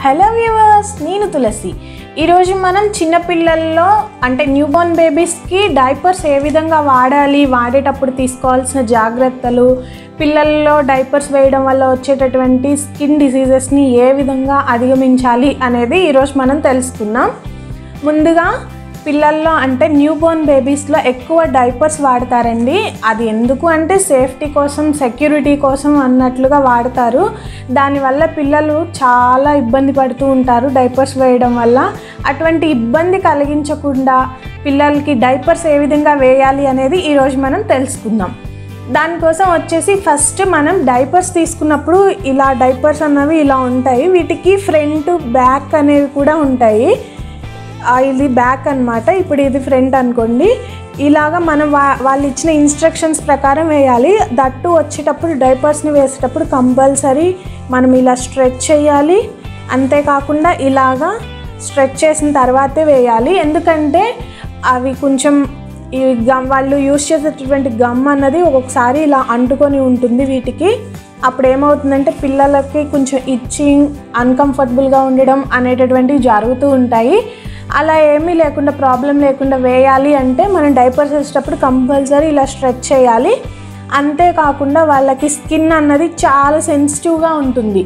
hello viewers నేను తులసి ఈరోజు మనం చిన్నపిల్లల్లో అంటే న్యూబోర్న్ బేబీస్కి డైపర్స్ ఏ విధంగా వాడాలి వాడేటప్పుడు తీసుకోవాల్సిన జాగ్రత్తలు పిల్లల్లో డైపర్స్ వేయడం వల్ల వచ్చేటటువంటి స్కిన్ డిసీజెస్ని ఏ విధంగా అధిగమించాలి అనేది ఈరోజు మనం తెలుసుకుందాం ముందుగా పిల్లల్లో అంటే న్యూ బోర్న్ బేబీస్లో ఎక్కువ డైపర్స్ వాడతారండి అది ఎందుకు అంటే సేఫ్టీ కోసం సెక్యూరిటీ కోసం అన్నట్లుగా వాడతారు దానివల్ల పిల్లలు చాలా ఇబ్బంది పడుతూ ఉంటారు డైపర్స్ వేయడం వల్ల అటువంటి ఇబ్బంది కలిగించకుండా పిల్లలకి డైపర్స్ ఏ విధంగా వేయాలి అనేది ఈరోజు మనం తెలుసుకుందాం దానికోసం వచ్చేసి ఫస్ట్ మనం డైపర్స్ తీసుకున్నప్పుడు ఇలా డైపర్స్ అన్నవి ఇలా ఉంటాయి వీటికి ఫ్రంట్ బ్యాక్ అనేవి కూడా ఉంటాయి ఆ, ఇది బ్యాక్ అన్నమాట ఇప్పుడు ఇది ఫ్రంట్ అనుకోండి ఇలాగా మనం వా వాళ్ళు ఇచ్చిన ఇన్స్ట్రక్షన్స్ ప్రకారం వేయాలి దట్టు వచ్చేటప్పుడు డైపర్స్ని వేసేటప్పుడు కంపల్సరీ మనం ఇలా స్ట్రెచ్ చేయాలి అంతేకాకుండా ఇలాగా స్ట్రెచ్ చేసిన తర్వాతే వేయాలి ఎందుకంటే అవి కొంచెం ఈ గమ్ వాళ్ళు యూస్ చేసేటటువంటి గమ్ అన్నది ఒక్కొక్కసారి ఇలా అంటుకొని ఉంటుంది వీటికి అప్పుడు ఏమవుతుందంటే పిల్లలకి కొంచెం ఇచ్చింగ్ అన్కంఫర్టబుల్గా ఉండడం అనేటటువంటివి జరుగుతూ ఉంటాయి అలా ఏమీ లేకుండా ప్రాబ్లం లేకుండా వేయాలి అంటే మనం డైపర్స్ వేసేటప్పుడు కంపల్సరీ ఇలా స్ట్రెచ్ చేయాలి అంతేకాకుండా వాళ్ళకి స్కిన్ అన్నది చాలా సెన్సిటివ్గా ఉంటుంది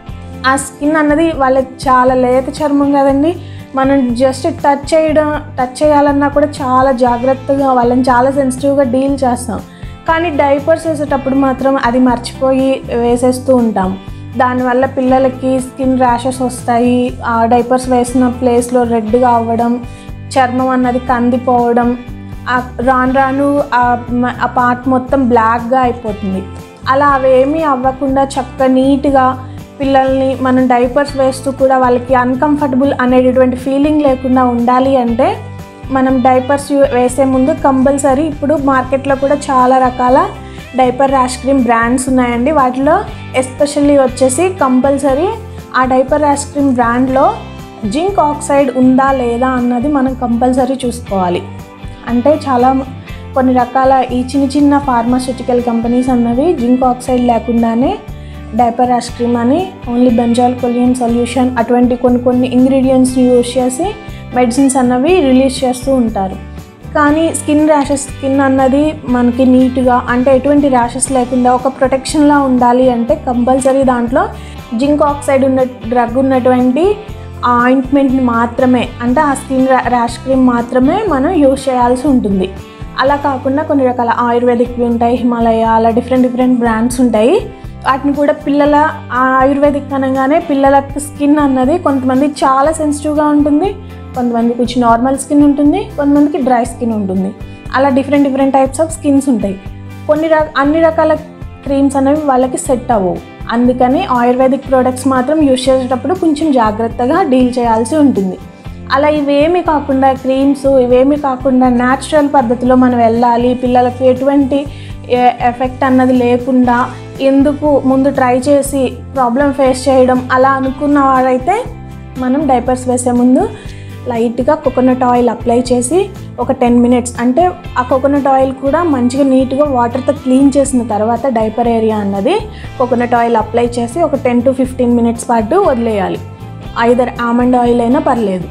ఆ స్కిన్ అన్నది వాళ్ళకి చాలా లేత చర్మం కదండి మనం జస్ట్ టచ్ చేయడం టచ్ చేయాలన్నా కూడా చాలా జాగ్రత్తగా వాళ్ళని చాలా సెన్సిటివ్గా డీల్ చేస్తాం కానీ డైపర్స్ వేసేటప్పుడు మాత్రం అది మర్చిపోయి వేసేస్తూ ఉంటాం దానివల్ల పిల్లలకి స్కిన్ ర్యాషెస్ వస్తాయి ఆ డైపర్స్ వేసిన ప్లేస్లో రెడ్గా అవ్వడం చర్మం అన్నది కందిపోవడం ఆ రాను రాను ఆ మ- ఆ పార్ట్ మొత్తం బ్లాక్గా అయిపోతుంది అలా అవేమీ అవ్వకుండా చక్కగా నీట్గా పిల్లల్ని మనం డైపర్స్ వేస్తూ కూడా వాళ్ళకి అన్కంఫర్టబుల్ అనేటటువంటి ఫీలింగ్ లేకుండా ఉండాలి అంటే మనం డైపర్స్ యూ- వేసే ముందు కంపల్సరీ ఇప్పుడు మార్కెట్లో కూడా చాలా రకాల డైపర్ ర్యాష్ క్రీమ్ బ్రాండ్స్ ఉన్నాయండి వాటిలో ఎస్పెషల్లీ వచ్చేసి కంపల్సరీ ఆ డైపర్ ర్యాష్ క్రీమ్ బ్రాండ్లో జింక్ ఆక్సైడ్ ఉందా లేదా అన్నది మనం కంపల్సరీ చూసుకోవాలి అంటే చాలా కొన్ని రకాల ఈ చిన్న చిన్న ఫార్మాస్యూటికల్ కంపెనీస్ అన్నవి జింక్ ఆక్సైడ్ లేకుండానే డైపర్ ర్యాష్ క్రీమ్ అని ఓన్లీ బెంజాల్ కొలియం సొల్యూషన్ అటువంటి కొన్ని కొన్ని ఇంగ్రీడియంట్స్ని యూజ్ చేసి మెడిసిన్స్ అన్నవి రిలీజ్ చేస్తూ ఉంటారు కానీ స్కిన్ ర్యాషెస్ స్కిన్ అన్నది మనకి నీట్గా అంటే ఎటువంటి ర్యాషెస్ లేకుండా ఒక ప్రొటెక్షన్లా ఉండాలి అంటే కంపల్సరీ దాంట్లో జింక్ ఆక్సైడ్ ఉన్న డ్రగ్ ఉన్నటువంటి ఆ ఆయింట్మెంట్ని మాత్రమే అంటే ఆ స్కిన్ ర్యాష్ క్రీమ్ మాత్రమే మనం యూజ్ చేయాల్సి ఉంటుంది అలా కాకుండా కొన్ని రకాల ఆయుర్వేదిక్వి ఉంటాయి హిమాలయ అలా డిఫరెంట్ డిఫరెంట్ బ్రాండ్స్ ఉంటాయి వాటిని కూడా పిల్లల ఆ ఆయుర్వేదిక్ అనగానే పిల్లల స్కిన్ అన్నది కొంతమంది చాలా సెన్సిటివ్గా ఉంటుంది కొంతమందికి కొంచెం నార్మల్ స్కిన్ ఉంటుంది కొంతమందికి డ్రై స్కిన్ ఉంటుంది అలా different different types of skins ఉంటాయి కొన్ని ర అన్ని రకాల క్రీమ్స్ అనేవి వాళ్ళకి సెట్ అవ్వవు అందుకని ఆయుర్వేదిక్ ప్రోడక్ట్స్ మాత్రం యూస్ చేసేటప్పుడు కొంచెం జాగ్రత్తగా డీల్ చేయాల్సి ఉంటుంది అలా ఇవేమి కాకుండా క్రీమ్స్ ఇవేమి కాకుండా న్యాచురల్ పద్ధతిలో మనం వెళ్ళాలి పిల్లలకి ఎటువంటి ఎ- ఎఫెక్ట్ అన్నది లేకుండా ఎందుకు ముందు ట్రై చేసి ప్రాబ్లం ఫేస్ చేయడం అలా అనుకున్న వారైతే మనం డైపర్స్ వేసే ముందు లైట్గా కోకోనట్ ఆయిల్ అప్లై చేసి ఒక టెన్ మినిట్స్ అంటే ఆ కోకోనట్ ఆయిల్ కూడా మంచిగా నీట్గా వాటర్తో క్లీన్ చేసిన తర్వాత డైపర్ ఏరియా అన్నది కోకోనట్ ఆయిల్ అప్లై చేసి ఒక టెన్ టు ఫిఫ్టీన్ మినిట్స్ పాటు వదిలేయాలి ఐదర్ ఆమండ్ ఆయిల్ అయినా పర్లేదు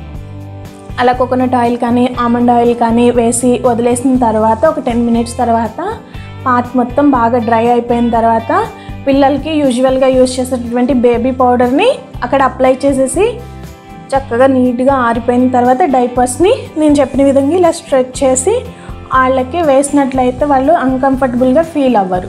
అలా కోకోనట్ ఆయిల్ కానీ ఆమండ్ ఆయిల్ కానీ వేసి వదిలేసిన తర్వాత ఒక టెన్ మినిట్స్ తర్వాత పార్ట్ మొత్తం బాగా డ్రై అయిపోయిన తర్వాత పిల్లలకి యూజువల్గా యూజ్ చేసేటటువంటి బేబీ పౌడర్ని అక్కడ అప్లై చేసేసి చక్కగా నీట్గా ఆరిపోయిన తర్వాత డైపర్స్ని నేను చెప్పిన విధంగా ఇలా స్ట్రెచ్ చేసి వాళ్ళకి వేసినట్లయితే వాళ్ళు అన్కంఫర్టబుల్గా ఫీల్ అవ్వరు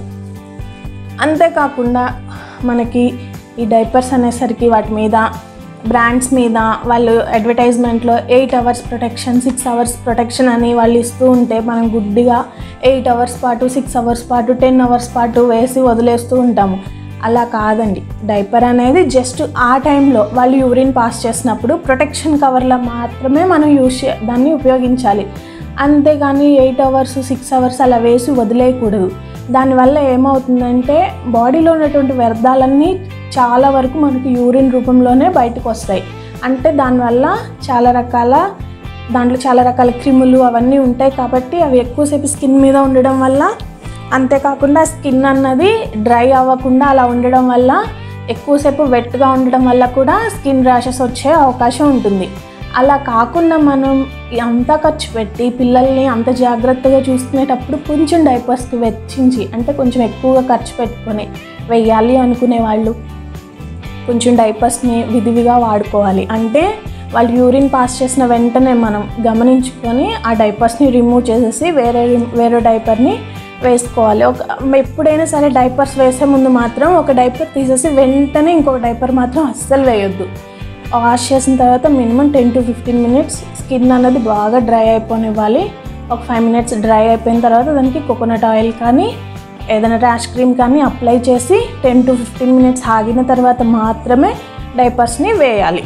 అంతేకాకుండా మనకి ఈ డైపర్స్ అనేసరికి వాటి మీద బ్రాండ్స్ మీద వాళ్ళు అడ్వర్టైజ్మెంట్లో eight hours protection six hours protection అని వాళ్ళు ఇస్తూ ఉంటే మనం గుడ్డిగా ఎయిట్ అవర్స్ పాటు సిక్స్ అవర్స్ పాటు టెన్ అవర్స్ పాటు వేసి వదిలేస్తూ ఉంటాము అలా కాదండి డైపర్ అనేది జస్ట్ ఆ టైంలో వాళ్ళు యూరిన్ పాస్ చేసినప్పుడు ప్రొటెక్షన్ కవర్లో మాత్రమే మనం యూస్ చే దాన్ని ఉపయోగించాలి అంతేగాని ఎయిట్ అవర్స్ సిక్స్ అవర్స్ అలా వేసి వదిలేయకూడదు దానివల్ల ఏమవుతుందంటే బాడీలో ఉన్నటువంటి వ్యర్థాలన్నీ చాలా వరకు మనకి యూరిన్ రూపంలోనే బయటకు వస్తాయి అంటే దానివల్ల చాలా రకాల దాంట్లో చాలా రకాల క్రిములు అవన్నీ ఉంటాయి కాబట్టి అవి ఎక్కువసేపు స్కిన్ మీద ఉండడం వల్ల అంతేకాకుండా స్కిన్ అన్నది డ్రై అవ్వకుండా అలా ఉండడం వల్ల ఎక్కువసేపు వెట్గా ఉండడం వల్ల కూడా స్కిన్ ర్యాషెస్ వచ్చే అవకాశం ఉంటుంది అలా కాకుండా మనం అంత ఖర్చు పెట్టి పిల్లల్ని అంత జాగ్రత్తగా చూసుకునేటప్పుడు కొంచెం డైపర్స్కి వెచ్చించి అంటే కొంచెం ఎక్కువగా ఖర్చు పెట్టుకొని వెయ్యాలి అనుకునే వాళ్ళు కొంచెం డైపర్స్ని విధివిగా వాడుకోవాలి అంటే వాళ్ళు యూరిన్ పాస్ చేసిన వెంటనే మనం గమనించుకొని ఆ డైపర్స్ని రిమూవ్ చేసేసి వేరే వేరే డైపర్ని వేసుకోవాలి ఒక ఎప్పుడైనా సరే డైపర్స్ వేసే ముందు మాత్రం ఒక డైపర్ తీసేసి వెంటనే ఇంకొక డైపర్ మాత్రం అస్సలు వేయొద్దు వాష్ చేసిన తర్వాత minimum ten to fifteen minutes skin అనేది బాగా డ్రై అయిపోనివ్వాలి ఒక ఫైవ్ మినిట్స్ డ్రై అయిపోయిన తర్వాత దానికి కోకోనట్ ఆయిల్ కానీ ఏదైనా ర్యాష్ క్రీమ్ కానీ అప్లై చేసి టెన్ టు ఫిఫ్టీన్ మినిట్స్ ఆగిన తర్వాత మాత్రమే డైపర్స్ని వేయాలి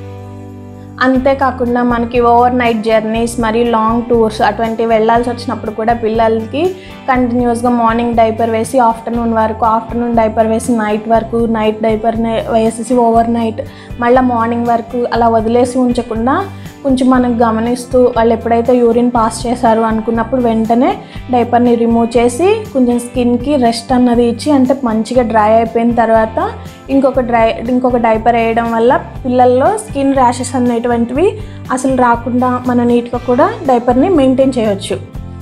అంతేకాకుండా మనకి ఓవర్ నైట్ జర్నీస్ మరియు లాంగ్ టూర్స్ అటువంటి వెళ్ళాల్సి వచ్చినప్పుడు కూడా పిల్లలకి కంటిన్యూస్గా మార్నింగ్ డైపర్ వేసి ఆఫ్టర్నూన్ వరకు ఆఫ్టర్నూన్ డైపర్ వేసి నైట్ వరకు నైట్ డైపర్ని వేసేసి ఓవర్ నైట్ మళ్ళీ మార్నింగ్ వరకు అలా వదిలేసి ఉంచకుండా కొంచెం మనం గమనిస్తూ వాళ్ళు ఎప్పుడైతే యూరిన్ పాస్ చేశారు అనుకున్నప్పుడు వెంటనే డైపర్ని రిమూవ్ చేసి కొంచెం స్కిన్కి రెస్ట్ అన్నది ఇచ్చి అంటే మంచిగా డ్రై అయిపోయిన తర్వాత ఇంకొక డ్రై ఇంకొక డైపర్ వేయడం వల్ల పిల్లల్లో స్కిన్ ర్యాషెస్ అనేటువంటివి అసలు రాకుండా మనం నీట్గా కూడా డైపర్ని మెయింటైన్ చేయొచ్చు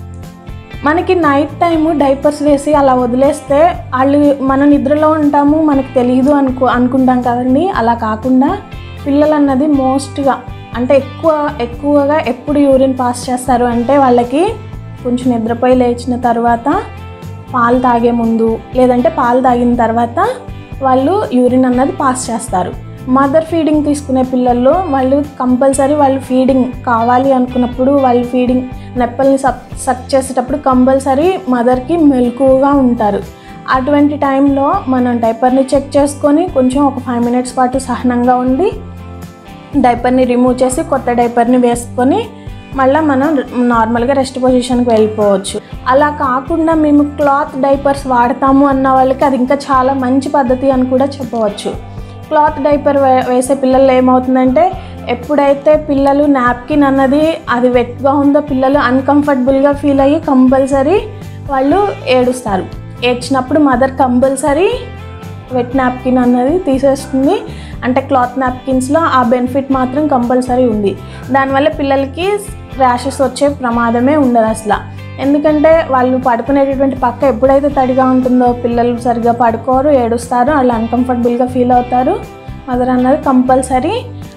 మనకి నైట్ టైము డైపర్స్ వేసి అలా వదిలేస్తే వాళ్ళు మన నిద్రలో ఉంటాము మనకు తెలియదు అనుకో అనుకుంటాం కదండి అలా కాకుండా పిల్లలు అన్నది మోస్ట్గా అంటే ఎక్కువ ఎక్కువగా ఎప్పుడు యూరిన్ పాస్ చేస్తారు అంటే వాళ్ళకి కొంచెం నిద్రపోయి లేచిన తర్వాత పాలు తాగే ముందు లేదంటే పాలు తాగిన తర్వాత వాళ్ళు యూరిన్ అన్నది పాస్ చేస్తారు మదర్ ఫీడింగ్ తీసుకునే పిల్లల్లో వాళ్ళు కంపల్సరీ వాళ్ళు ఫీడింగ్ కావాలి అనుకున్నప్పుడు వాళ్ళు ఫీడింగ్ నెప్పల్ని సక్ సక్ చేసేటప్పుడు కంపల్సరీ మదర్కి మెలకువగా ఉంటారు అటువంటి టైంలో మనం డైపర్ని చెక్ చేసుకొని కొంచెం ఒక ఫైవ్ మినిట్స్ పాటు సహనంగా ఉండి డైపర్ని రిమూవ్ చేసి కొత్త డైపర్ని వేసుకొని మళ్ళీ మనం నార్మల్గా రెస్ట్ పొజిషన్కి వెళ్ళిపోవచ్చు అలా కాకుండా మేము క్లాత్ డైపర్స్ వాడతాము అన్న వాళ్ళకి అది ఇంకా చాలా మంచి పద్ధతి అని కూడా చెప్పవచ్చు క్లాత్ డైపర్ వే వేసే పిల్లలు ఏమవుతుందంటే ఎప్పుడైతే పిల్లలు నాప్కిన్ అన్నది అది వెట్గా ఉందో పిల్లలు అన్కంఫర్టబుల్గా ఫీల్ అయ్యి కంపల్సరీ వాళ్ళు ఏడుస్తారు ఏడ్చినప్పుడు మదర్ కంపల్సరీ వెట్ నాప్కిన్ అన్నది తీసేస్తుంది అంటే క్లాత్ నాప్కిన్స్లో ఆ బెనిఫిట్ మాత్రం కంపల్సరీ ఉంది దానివల్ల పిల్లలకి ర్యాషెస్ వచ్చే ప్రమాదమే ఉండదు అసలు ఎందుకంటే వాళ్ళు పడుకునేటటువంటి పక్క ఎప్పుడైతే తడిగా ఉంటుందో పిల్లలు సరిగ్గా పడుకోరు ఏడుస్తారు వాళ్ళు అన్కంఫర్టబుల్గా ఫీల్ అవుతారు మదర్ అన్నది కంపల్సరీ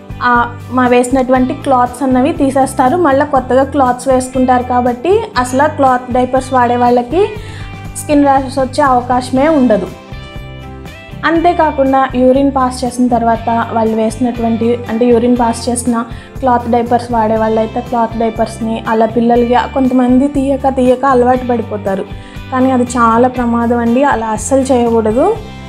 మా వేసినటువంటి క్లాత్స్ అన్నవి తీసేస్తారు మళ్ళీ కొత్తగా క్లాత్స్ వేసుకుంటారు కాబట్టి అసలు క్లాత్ డైపర్స్ వాడే వాళ్ళకి స్కిన్ ర్యాషెస్ వచ్చే అవకాశమే ఉండదు అంతేకాకుండా యూరిన్ పాస్ చేసిన తర్వాత వాళ్ళు వేసినటువంటి అంటే యూరిన్ పాస్ చేసిన క్లాత్ డైపర్స్ వాడే వాళ్ళైతే క్లాత్ డైపర్స్ని అలా పిల్లలకి కొంతమంది తీయక తీయక అలవాటు పడిపోతారు కానీ అది చాలా ప్రమాదం అండి అలా అస్సలు చేయకూడదు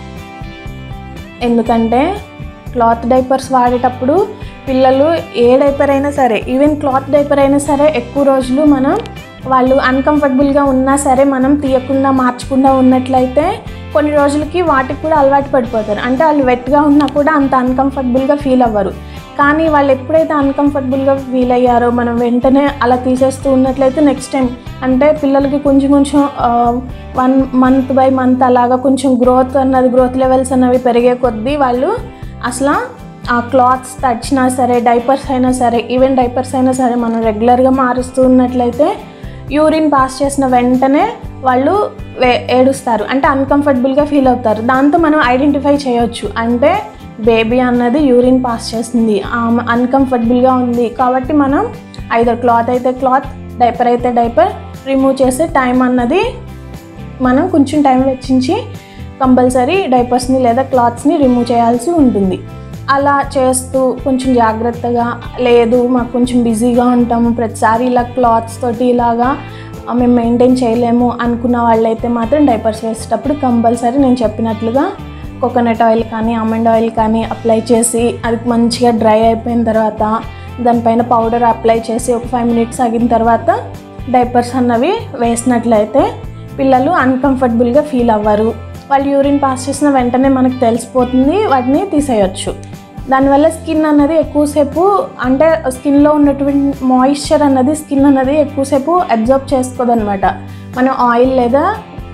ఎందుకంటే క్లాత్ డైపర్స్ వాడేటప్పుడు పిల్లలు ఏ డైపర్ అయినా సరే ఈవెన్ క్లాత్ డైపర్ అయినా సరే ఎక్కువ రోజులు మనం వాళ్ళు అన్కంఫర్టబుల్గా ఉన్నా సరే మనం తీయకుండా మార్చకుండా ఉన్నట్లయితే కొన్ని రోజులకి వాటికి కూడా అలవాటు పడిపోతారు అంటే వాళ్ళు వెట్గా ఉన్నా కూడా అంత అన్కంఫర్టబుల్గా ఫీల్ అవ్వరు కానీ వాళ్ళు ఎప్పుడైతే అన్కంఫర్టబుల్గా ఫీల్ అయ్యారో మనం వెంటనే అలా తీసేస్తూ ఉన్నట్లయితే నెక్స్ట్ టైం అంటే పిల్లలకి కొంచెం కొంచెం వన్ మంత్ బై మంత్ అలాగా కొంచెం గ్రోత్ అన్నది గ్రోత్ లెవెల్స్ అన్నవి పెరిగే కొద్దీ వాళ్ళు అసలు ఆ క్లాత్స్ తడిచినా సరే డైపర్స్ అయినా సరే ఈవెన్ డైపర్స్ అయినా సరే మనం రెగ్యులర్గా మారుస్తూ ఉన్నట్లయితే యూరిన్ పాస్ చేసిన వెంటనే వాళ్ళు వే- ఏడుస్తారు అంటే అన్కంఫర్టబుల్గా ఫీల్ అవుతారు దాంతో మనం ఐడెంటిఫై చేయొచ్చు అంటే బేబీ అన్నది యూరిన్ పాస్ చేస్తుంది ఆమె అన్కంఫర్టబుల్గా ఉంది కాబట్టి మనం ఐదర్ క్లాత్ అయితే క్లాత్ డైపర్ అయితే డైపర్ రిమూవ్ చేసే టైం అన్నది మనం కొంచెం టైం వెచ్చించి కంపల్సరీ డైపర్స్ని లేదా క్లాత్స్ని రిమూవ్ చేయాల్సి ఉంటుంది అలా చేస్తూ కొంచెం జాగ్రత్తగా లేదు మాకు కొంచెం బిజీగా ఉంటాము ప్రతిసారి ఇలా క్లాత్స్ తోటి ఇలాగా ఆ, మేము మెయింటైన్ చేయలేము అనుకున్న వాళ్ళైతే మాత్రం డైపర్స్ వేసేటప్పుడు కంపల్సరీ నేను చెప్పినట్లుగా కోకోనట్ ఆయిల్ కానీ ఆమండ్ ఆయిల్ కానీ అప్లై చేసి అది మంచిగా డ్రై అయిపోయిన తర్వాత దానిపైన పౌడర్ అప్లై చేసి ఒక ఫైవ్ మినిట్స్ ఆగిన తర్వాత డైపర్స్ అన్నవి వేసినట్లయితే పిల్లలు అన్కంఫర్టబుల్గా ఫీల్ అవ్వరు వాళ్ళు యూరిన్ పాస్ చేసిన వెంటనే మనకు తెలిసిపోతుంది వాటిని తీసేయచ్చు దానివల్ల స్కిన్ అన్నది ఎక్కువసేపు అంటే స్కిన్లో ఉన్నటువంటి మాయిశ్చర్ అన్నది స్కిన్ అన్నది ఎక్కువసేపు అబ్జర్వ్ చేసుకోదు అనమాట మనం ఆయిల్ లేదా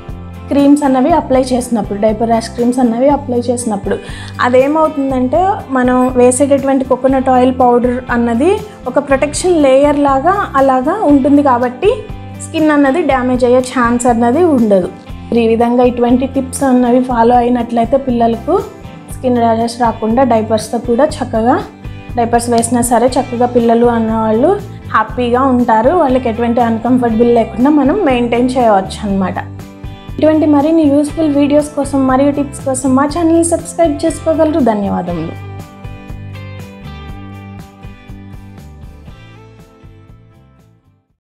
క్రీమ్స్ అన్నవి అప్లై చేసినప్పుడు డైపర్ ర్యాష్ క్రీమ్స్ అన్నవి అప్లై చేసినప్పుడు అదేమవుతుందంటే మనం వేసేటటువంటి కోకోనట్ ఆయిల్ పౌడర్ అన్నది ఒక ప్రొటెక్షన్ లేయర్ లాగా అలాగా ఉంటుంది కాబట్టి స్కిన్ అన్నది డ్యామేజ్ అయ్యే ఛాన్స్ అన్నది ఉండదు ఈ విధంగా ఇటువంటి టిప్స్ అన్నవి ఫాలో అయినట్లయితే పిల్లలకు స్కిన్ ర్యాషెస్ రాకుండా డైపర్స్తో కూడా చక్కగా డైపర్స్ వేసినా సరే చక్కగా పిల్లలు అన్నవాళ్ళు హ్యాపీగా ఉంటారు వాళ్ళకి ఎటువంటి అన్కంఫర్టబుల్ లేకుండా మనం మెయింటైన్ చేయవచ్చు అనమాట ఇటువంటి మరిన్ని యూస్ఫుల్ వీడియోస్ కోసం మరియు టిప్స్ కోసం మా ఛానల్ని సబ్స్క్రైబ్ చేసుకోగలరు ధన్యవాదములు